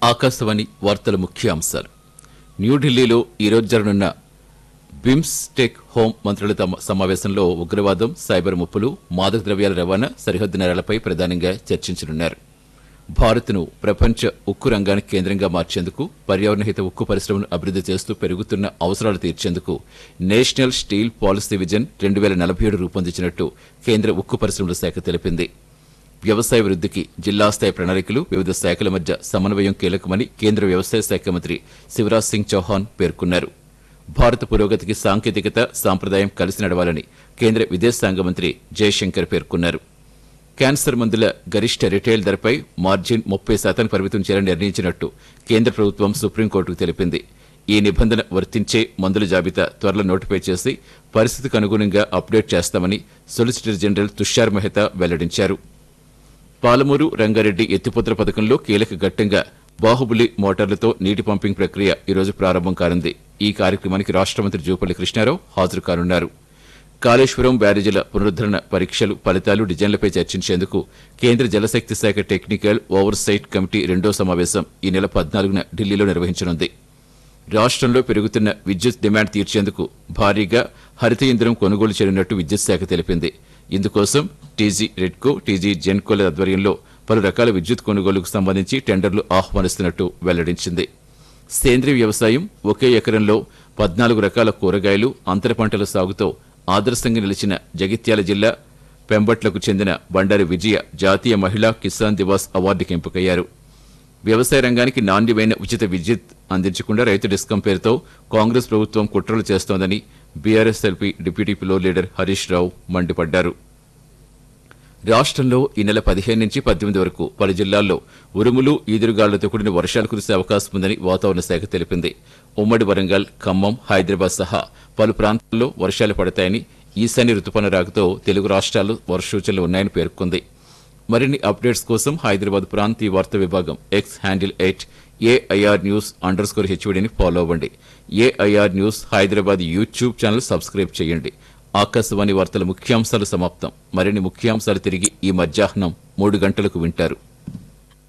ఆకాశవాణి వార్తల ముఖ్య అంశాలు న్యూఢిల్లీలో ఈరోజు జరగనున్న బిమ్స్టెక్ హోం మంత్రుల తమ సమావేశంలో ఉగ్రవాదం సైబర్ ముప్పులు మాదక ద్రవ్యాల రవాణా సరిహద్దు నేరాలపై ప్రధానంగా చర్చించనున్నారు భారత్ను ప్రపంచ ఉక్కు రంగానికి కేంద్రంగా మార్చేందుకు పర్యావరణహిత ఉక్కు పరిశ్రమను అభివృద్ధి చేస్తూ పెరుగుతున్న అవసరాలు తీర్చేందుకు నేషనల్ స్టీల్ పాలసీ విజన్ రెండు వేల నలభై ఏడు రూపొందించినట్టు కేంద్ర ఉక్కు పరిశ్రమల శాఖ తెలిపింది వ్యవసాయ వృద్ధికి జిల్లా స్థాయి ప్రణాళికలు వివిధ శాఖల మధ్య సమన్వయం కీలకమని కేంద్ర వ్యవసాయ శాఖ మంత్రి శివరాజ్ సింగ్ చౌహాన్ పేర్కొన్నారు భారత పురోగతికి సాంకేతికత సాంప్రదాయం కలిసి నడవాలని కేంద్ర విదేశాంగ మంత్రి జయశంకర్ పేర్కొన్నారు క్యాన్సర్ మందుల గరిష్ట రిటైల్ ధరపై మార్జిన్ ముప్పై శాతానికి పరిమితం చేయాలని నిర్ణయించినట్టు కేంద్ర ప్రభుత్వం సుప్రీంకోర్టుకు తెలిపింది ఈ నిబంధన వర్తించే మందుల జాబితా త్వరలో నోటిఫై చేసి పరిస్థితికి అనుగుణంగా అప్డేట్ చేస్తామని సొలిసిటర్ జనరల్ తుషార్ మెహతా వెల్లడించారు పాలమూరు రంగారెడ్డి ఎత్తిపోతల పథకంలో కీలక ఘట్టంగా బాహుబలి మోటార్లతో నీటి పంపింగ్ ప్రక్రియ ఈరోజు ప్రారంభం కానుంది ఈ కార్యక్రమానికి రాష్ట్ర మంత్రి జూపల్లి కృష్ణారావు హాజరు కానున్నారు కాళేశ్వరం బ్యారేజీల పునరుద్దరణ పరీక్షలు ఫలితాలు డిజైన్లపై చర్చించేందుకు కేంద్ర జలశక్తి శాఖ టెక్నికల్ ఓవర్సైట్ కమిటీ రెండో సమావేశం ఈ నెల పద్నాలుగున ఢిల్లీలో నిర్వహించనుంది రాష్ట్రంలో పెరుగుతున్న విద్యుత్ డిమాండ్ తీర్చేందుకు భారీగా హరిత ఇంధనం కొనుగోలు చేయనున్నట్టు విద్యుత్ శాఖ తెలిపింది ఇందుకోసం టీజీ రెడ్కో టీజీ జెన్కోల ఆధ్వర్యంలో పలు రకాల విద్యుత్ కొనుగోలుకు సంబంధించి టెండర్లు ఆహ్వానిస్తున్నట్టు వెల్లడించింది సేంద్రీయ వ్యవసాయం ఒకే ఎకరంలో పద్నాలుగు రకాల కూరగాయలు అంతర పంటల సాగుతో ఆదర్శంగా నిలిచిన జగిత్యాల జిల్లా పెంబట్లకు చెందిన బండారి విజయ జాతీయ మహిళా కిసాన్ దివాస్ అవార్డుకి ఎంపికయ్యారు వ్యవసాయ రంగానికి నాణ్యమైన ఉచిత విద్యుత్ అందించకుండా రైతు డిస్కం పేరుతో కాంగ్రెస్ ప్రభుత్వం కుట్రలు చేస్తోందని BRS LP deputy floor leader Harish Rao మండిపడ్డారు రాష్ట్రంలో ఈ నెల పదిహేను నుంచి పద్దెనిమిది వరకు పలు జిల్లాల్లో ఉరుములు ఈదురుగాళ్లతో కూడిన వర్షాలు కురిసే అవకాశం ఉందని వాతావరణ శాఖ తెలిపింది ఉమ్మడి వరంగల్ ఖమ్మం హైదరాబాద్ సహా పలు ప్రాంతాల్లో వర్షాలు పడతాయని ఈశాన్య రుతుపవన రాకతో తెలుగు రాష్ట్రాల్లో వర్షసూచనలు ఉన్నాయని పేర్కొంది మరిన్ని అప్డేట్స్ కోసం హైదరాబాద్ ప్రాంతీయ వార్తా విభాగం X handle at AIR news underscore హెచ్వడిని ఫాలో అవ్వండి AIR news Hyderabad YouTube channel subscribe చేయండి ఆకాశవాణి వార్తల ముఖ్యాంశాలు సమాప్తం మరిన్ని ముఖ్యాంశాలు తిరిగి ఈ మధ్యాహ్నం మూడు గంటలకు వింటారు